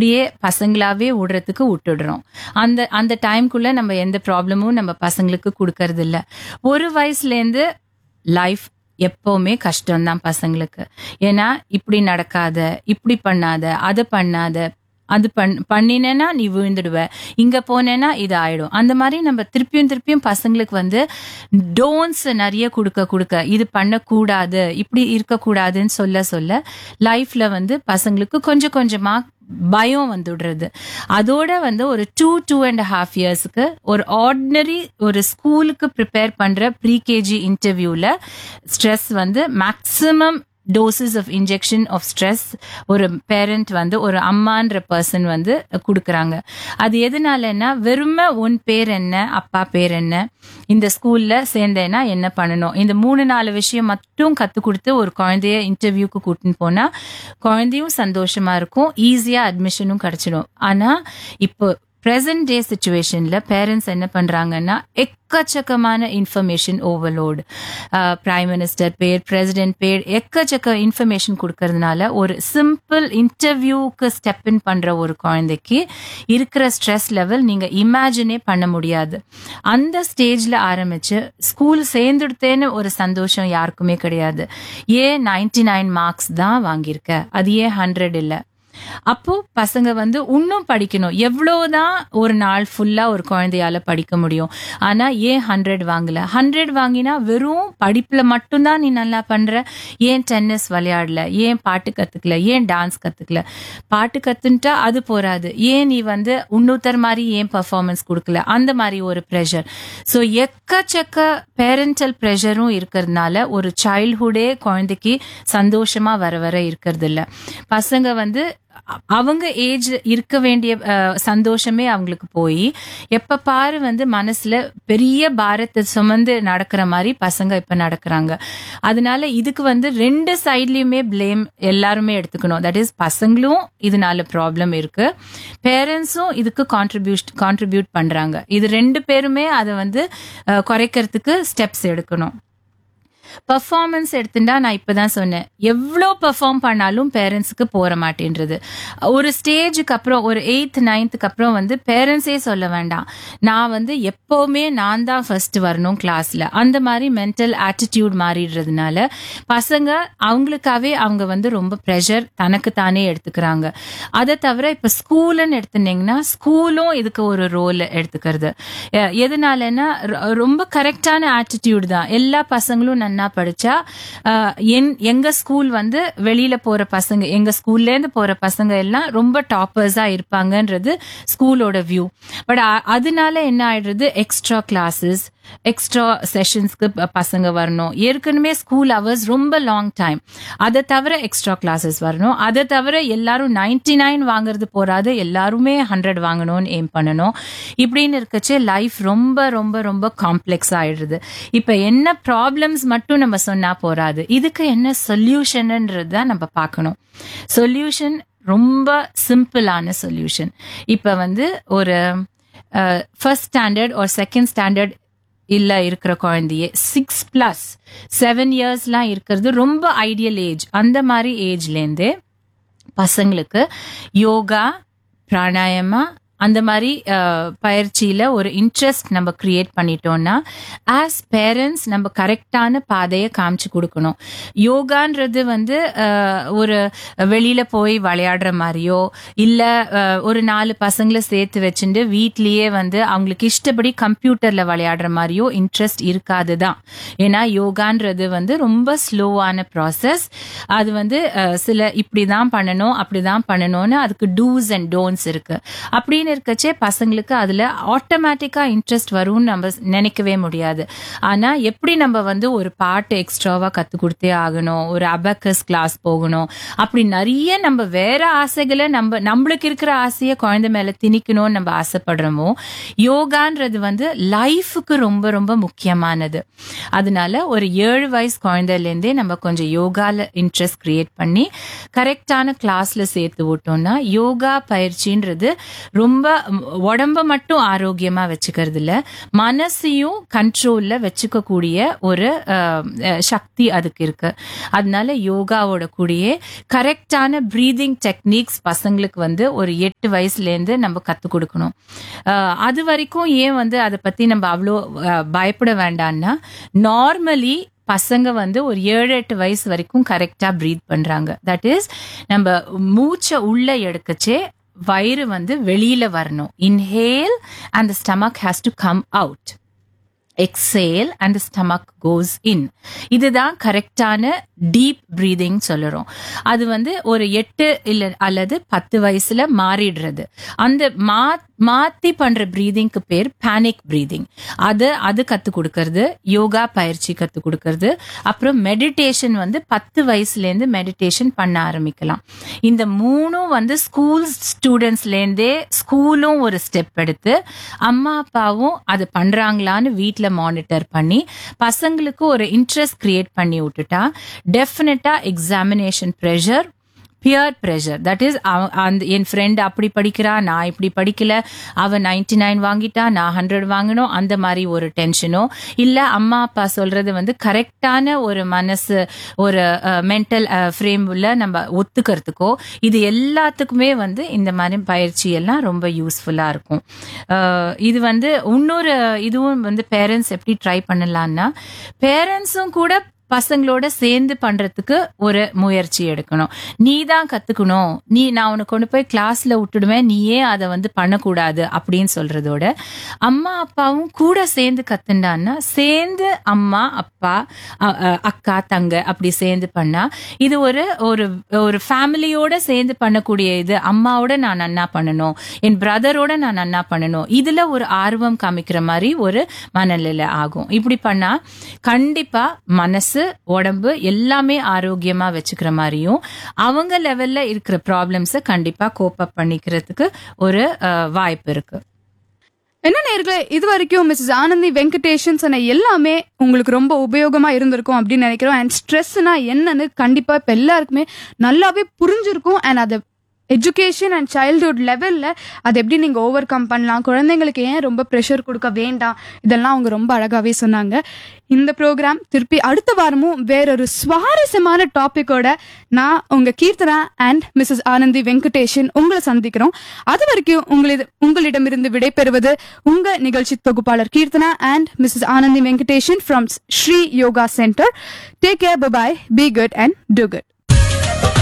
அப்படியே பசங்களாவே விடுறதுக்கு விட்டுடுறோம் அந்த அந்த டைம்குள்ள நம்ம எந்த ப்ராப்ளமும் நம்ம பசங்களுக்கு கொடுக்கறது இல்ல ஒரு வயசுலேருந்து லைஃப் எப்பவுமே கஷ்டம்தான் பசங்களுக்கு ஏன்னா இப்படி நடக்காத இப்படி பண்ணாத அதை பண்ணாத அது பண் பண்ணினேன்னா நீ விழுந்துடுவ இங்க போனேன்னா இது ஆயிடும் அந்த மாதிரி நம்ம திருப்பியும் திருப்பியும் பசங்களுக்கு வந்து டோன்ஸ் நிறைய கொடுக்க கொடுக்க இது பண்ணக்கூடாது இப்படி இருக்கக்கூடாதுன்னு சொல்ல சொல்ல லைஃப்ல வந்து பசங்களுக்கு கொஞ்சம் கொஞ்சமா பயம் வந்துடுறது அதோட வந்து ஒரு டூ டூ அண்ட் ஹாஃப் இயர்ஸ்க்கு ஒரு ஆர்டினரி ஒரு ஸ்கூலுக்கு ப்ரிப்பேர் பண்ற ப்ரீகேஜி இன்டர்வியூல ஸ்ட்ரெஸ் வந்து maximum doses of injection of stress ஒரு பேரண்ட் வந்து ஒரு அம்மான்ற பர்சன் வந்து கொடுக்குறாங்க அது எதனாலன்னா வெறுமை உன் பேர் என்ன அப்பா பேர் என்ன இந்த ஸ்கூல்ல சேர்ந்தேன்னா என்ன பண்ணணும் இந்த மூணு நாலு விஷயம் மட்டும் கத்து கொடுத்து ஒரு குழந்தைய இன்டர்வியூக்கு கூட்டின்னு போனா குழந்தையும் சந்தோஷமா இருக்கும் ஈஸியா அட்மிஷனும் கிடைச்சிடும் ஆனா இப்போ ப்ரெசன்ட் டே சுச்சுவேஷன்ல பேரண்ட்ஸ் என்ன பண்றாங்கன்னா எக்கச்சக்கமான இன்ஃபர்மேஷன் ஓவர்லோடு பிரைம் மினிஸ்டர் பேர் பிரசிடென்ட் பேர் எக்கச்சக்க இன்ஃபர்மேஷன் கொடுக்கறதுனால ஒரு சிம்பிள் இன்டர்வியூக்கு ஸ்டெப் இன் பண்ற ஒரு குழந்தைக்கு இருக்கிற ஸ்ட்ரெஸ் லெவல் நீங்க இமேஜினே பண்ண முடியாது அந்த ஸ்டேஜ்ல ஆரம்பிச்சு ஸ்கூல் சேர்ந்துடுத்தேன்னு ஒரு சந்தோஷம் யாருக்குமே கிடையாது ஏன் நைன்டி நைன் மார்க்ஸ் தான் வாங்கியிருக்க அது ஏன் ஹண்ட்ரட் இல்லை அப்போ பசங்க வந்து இன்னும் படிக்கணும் எவ்வளவுதான் ஒரு நாள் ஃபுல்லா ஒரு குழந்தையால படிக்க முடியும் ஆனா ஏன் ஹண்ட்ரட் வாங்கல ஹண்ட்ரட் வாங்கினா வெறும் படிப்புல மட்டும்தான் நீ நல்லா பண்ற ஏன் டென்னிஸ் விளையாடல ஏன் பாட்டு கத்துக்கல ஏன் டான்ஸ் கத்துக்கல பாட்டு கத்துன்ட்டா அது போராது ஏன் நீ வந்து இன்னொருத்தர் மாதிரி ஏன் பர்ஃபார்மன்ஸ் கொடுக்கல அந்த மாதிரி ஒரு ப்ரெஷர் ஸோ எக்கச்சக்க பேரண்டல் ப்ரெஷரும் இருக்கிறதுனால ஒரு சைல்ட்ஹுட்டே குழந்தைக்கு சந்தோஷமா வர வர இருக்கிறது இல்ல பசங்க வந்து அவங்க ஏஜ் இருக்க வேண்டிய அஹ், சந்தோஷமே அவங்களுக்கு போய் எப்ப பாரு வந்து மனசுல பெரிய பாரத்தை சுமந்து நடக்கிற மாதிரி பசங்க இப்ப நடக்கிறாங்க அதனால இதுக்கு வந்து ரெண்டு சைட்லயுமே ப்ளேம் எல்லாருமே எடுத்துக்கணும் தட் இஸ் பசங்களும் இதனால ப்ராப்ளம் இருக்கு பேரண்ட்ஸும் இதுக்கு கான்ட்ரிபியூட் கான்ட்ரிபியூட் பண்றாங்க இது ரெண்டு பேருமே அதை வந்து அஹ், குறைக்கிறதுக்கு ஸ்டெப்ஸ் எடுக்கணும் பர்ஃபார்மன்ஸ் எடுத்துட்டா நான் இப்பதான் சொன்னேன் எவ்வளோ பெர்ஃபார்ம் பண்ணாலும் பேரண்ட்ஸுக்கு போற மாட்டேன்றது ஒரு ஸ்டேஜுக்கு அப்புறம் ஒரு எயித் நைன்த்துக்கு அப்புறம் வந்து பேரண்ட்ஸே சொல்ல வேண்டாம் நான் வந்து எப்பவுமே நான் தான் ஃபர்ஸ்ட் வரணும் கிளாஸ்ல அந்த மாதிரி மென்டல் ஆட்டிடியூட் மாறிடுறதுனால பசங்க அவங்களுக்காவே அவங்க வந்து ரொம்ப ப்ரெஷர் தனக்கு தானே எடுத்துக்கிறாங்க அதை தவிர இப்ப ஸ்கூல்னு எடுத்துட்டீங்கன்னா ஸ்கூலும் இதுக்கு ஒரு ரோல் எடுத்துக்கிறது எ- எதனாலன்னா ரொ- ரொம்ப கரெக்டான ஆட்டிடியூட் தான் எல்லா பசங்களும் நன்னா படிச்சா அஹ், என்- எங்க ஸ்கூல் வந்து வெளியில போற பசங்க எங்க ஸ்கூல்ல இருந்து போற பசங்க எல்லாம் ரொம்ப டாப்பர்ஸா இருப்பாங்கன்றது ஸ்கூலோட வியூ பட் அதனால என்ன ஆயிடுறது எக்ஸ்ட்ரா கிளாஸஸ் எக்ஸ்ட்ரா செஷன்ஸ்க்கு பசங்க வரணும் ஏற்கனவே ஸ்கூல் ஹவர்ஸ் ரொம்ப லாங் டைம் அதை தவிர எக்ஸ்ட்ரா கிளாஸஸ் வரணும் அதை தவிர எல்லாரும் 99 நைன் வாங்குறது போறாது எல்லாருமே ஹண்ட்ரட் வாங்கணும்னு எய்ம் பண்ணணும் இப்படின்னு இருக்கச்சு லைஃப் ரொம்ப ரொம்ப ரொம்ப காம்ப்ளெக்ஸ் ஆயிடுது இப்ப என்ன ப்ராப்ளம்ஸ் மட்டும் நம்ம சொன்னா போறாது இதுக்கு என்ன சொல்யூஷன்ன்றது தான் நம்ம பார்க்கணும் சொல்யூஷன் ரொம்ப சிம்பிளான சொல்யூஷன் இப்ப வந்து ஒரு ஃபர்ஸ்ட் ஸ்டாண்டர்ட் ஒரு செகண்ட் ஸ்டாண்டர்ட் இல்ல இருக்கிற குழந்தையே சிக்ஸ் பிளஸ் செவன் இயர்ஸ்லாம் இருக்கிறது ரொம்ப ஐடியல் ஏஜ் அந்த மாதிரி ஏஜ்லேருந்தே பசங்களுக்கு யோகா பிராணாயமா அந்த மாதிரி அஹ், பயிற்சியில ஒரு இன்ட்ரெஸ்ட் நம்ம கிரியேட் பண்ணிட்டோம்னா ஆஸ் பேரண்ட்ஸ் நம்ம கரெக்டான பாதையை காமிச்சு கொடுக்கணும் யோகான்றது வந்து அஹ், ஒரு வெளியில போய் விளையாடுற மாதிரியோ இல்ல அஹ், ஒரு நாலு பசங்களை சேர்த்து வச்சுட்டு வீட்லயே வந்து அவங்களுக்கு இஷ்டப்படி கம்ப்யூட்டர்ல விளையாடுற மாதிரியோ இன்ட்ரெஸ்ட் இருக்காது தான் ஏன்னா யோகான்றது வந்து ரொம்ப ஸ்லோவான ப்ராசஸ் அது வந்து அஹ், சில இப்படிதான் பண்ணணும் அப்படிதான் பண்ணணும்னு அதுக்கு டூஸ் அண்ட் டோன்ஸ் இருக்கு அப்படின்னு இருக்கச்சே பசங்களுக்கு அதுல ஆட்டோமேட்டிக்கா இன்ட்ரெஸ்ட் வரும்னு நம்ம நினைக்கவே முடியாது ஆனா எப்படி நம்ம வந்து ஒரு பாட்டு எக்ஸ்ட்ராவா கத்து கொடுத்தே ஆகணும் ஒரு அபக்கஸ் கிளாஸ் போகணும் அப்படி நிறைய நம்ம வேற ஆசைகளை நம்ம நம்மளுக்கு இருக்கிற ஆசையை குழந்தை மேல திணிக்கணும்னு நம்ம ஆசைப்படுறோமோ யோகான்றது வந்து லைஃபுக்கு ரொம்ப ரொம்ப முக்கியமானது அதனால ஒரு ஏழு வயசு குழந்தையிலேருந்தே நம்ம கொஞ்சம் யோகால இன்ட்ரெஸ்ட் கிரியேட் பண்ணி கரெக்டான கிளாஸ்ல சேர்த்து விட்டோம்னா யோகா பயிற்சின்றது ரொம்ப ரொம்ப ம், உடம்ப மட்டும் ஆரோக்கியமா வச்சுக்கிறது இல்ல மனசையும் கண்ட்ரோல்ல வச்சுக்க கூடிய ஒரு அஹ், அஹ், சக்தி அதுக்கு இருக்கு அதனால யோகாவோட கூடிய கரெக்டான ப்ரீதிங் டெக்னிக்ஸ் பசங்களுக்கு வந்து ஒரு எட்டு வயசுல இருந்து நம்ம கத்து கொடுக்கணும் அஹ், அது வரைக்கும் ஏன் வந்து அதை பத்தி நம்ம அவ்வளோ அஹ், பயப்பட வேண்டாம்னா நார்மலி பசங்க வந்து ஒரு ஏழு எட்டு வயசு வரைக்கும் கரெக்டா ப்ரீத் பண்றாங்க தட் இஸ் நம்ம மூச்சை உள்ள எடுக்கச்சே வயிறு வந்து வெளியில வரணும் inhale and the stomach has to come out exhale and stomach goes in இதுதான் கரெக்டான டீப் ப்ரீதிங் சொல்லுறோம் அது வந்து ஒரு எட்டு இல்ல அல்லது பத்து வயசுல மாறிடுறது அந்த மா மாத்தி பண்ற ப்ரீதிங்க்கு பேர் பேனிக் ப்ரீதிங் அது அது கத்து கொடுக்கறது யோகா பயிற்சி கத்து கொடுக்கறது அப்புறம் மெடிடேஷன் வந்து பத்து வயசுல இருந்து மெடிடேஷன் பண்ண ஆரம்பிக்கலாம் இந்த மூணும் வந்து ஸ்கூல் ஸ்டூடெண்ட்ஸ்லேருந்தே ஸ்கூலும் ஒரு ஸ்டெப் எடுத்து அம்மா அப்பாவும் அது பண்றாங்களான்னு வீட்டில் மானிட்டர் பண்ணி பசங்களுக்கு ஒரு இன்ட்ரெஸ்ட் கிரியேட் பண்ணி விட்டுட்டா definitely examination pressure peer pressure that is அந்த என் ஃப்ரெண்ட் அப்படி படிக்கிறா நான் இப்படி படிக்கல அவ நைன்டி நைன் வாங்கிட்டா நான் ஹண்ட்ரட் வாங்கணும் அந்த மாதிரி ஒரு டென்ஷனோ இல்ல அம்மா அப்பா சொல்றது வந்து கரெக்டான ஒரு மனசு ஒரு மென்டல் ஃப்ரேம்ல நம்ம ஒத்துக்கிறதுக்கோ இது எல்லாத்துக்குமே வந்து இந்த மாதிரி பயிற்சி எல்லாம் ரொம்ப யூஸ்ஃபுல்லா இருக்கும் அஹ் இது வந்து இன்னொரு இதுவும் வந்து பேரண்ட்ஸ் எப்படி ட்ரை பண்ணலாம்னா பேரண்ட்ஸும் கூட பசங்களோட சேர்ந்து பண்றதுக்கு ஒரு முயற்சி எடுக்கணும் நீ தான் கத்துக்கணும் நீ நான் உனக்கு கொண்டு போய் கிளாஸ்ல விட்டுடுவேன் நீ ஏன் அதை வந்து பண்ணக்கூடாது அப்படின்னு சொல்றதோட அம்மா அப்பாவும் கூட சேர்ந்து கத்துண்டான்னா சேர்ந்து அம்மா அப்பா அ- அ- அக்கா தங்க அப்படி சேர்ந்து பண்ணா இது ஒரு ஒரு ஒரு ஃபேமிலியோட சேர்ந்து பண்ணக்கூடிய இது அம்மாவோட நான் நன்னா பண்ணணும் என் பிரதரோட நான் நன்னா பண்ணணும் இதுல ஒரு ஆர்வம் காமிக்கிற மாதிரி ஒரு மனநிலை ஆகும் இப்படி பண்ணா கண்டிப்பா மனசு உடம்பு எல்லாமே ஆரோக்கியமா வச்சுக்கிற மாதிரியும் அவங்க லெவல்ல இருக்கிற ப்ராப்ளம்ஸை கண்டிப்பா கோப்பப் பண்ணிக்கிறதுக்கு ஒரு அஹ், வாய்ப்பு இருக்கு என்ன நேர்களே இது வரைக்கும் மிஸ்ஸஸ் ஆனந்தி வெங்கடேஷன் சொன்ன எல்லாமே உங்களுக்கு ரொம்ப உபயோகமா இருந்திருக்கும் அப்படின்னு நினைக்கிறோம் அண்ட் ஸ்ட்ரெஸ்னா என்னன்னு கண்டிப்பா இப்ப எல்லாருக்குமே நல்லாவே புரிஞ்சிருக்கும் அண்ட் அதை எஜுகேஷன் அண்ட் சைல்ட்ஹுட் லெவல்ல அதை எப்படி நீங்க ஓவர் கம் பண்ணலாம் குழந்தைங்களுக்கு ஏன் ரொம்ப ப்ரெஷர் கொடுக்க வேண்டாம் இதெல்லாம் அவங்க ரொம்ப அழகாவே சொன்னாங்க இந்த ப்ரோக்ராம் திருப்பி அடுத்த வாரமும் வேறொரு சுவாரஸ்யமான டாபிக்கோட நான் உங்க கீர்த்தனா அண்ட் மிஸ்ஸஸ் ஆனந்தி வெங்கடேஷன் உங்களை சந்திக்கிறோம் அது வரைக்கும் உங்களிட உங்களிடமிருந்து விடைபெறுவது உங்க நிகழ்ச்சி தொகுப்பாளர் Keerthana and Mrs Anandhi Venkatesan from Sri Yoga centre take care bye be good and do good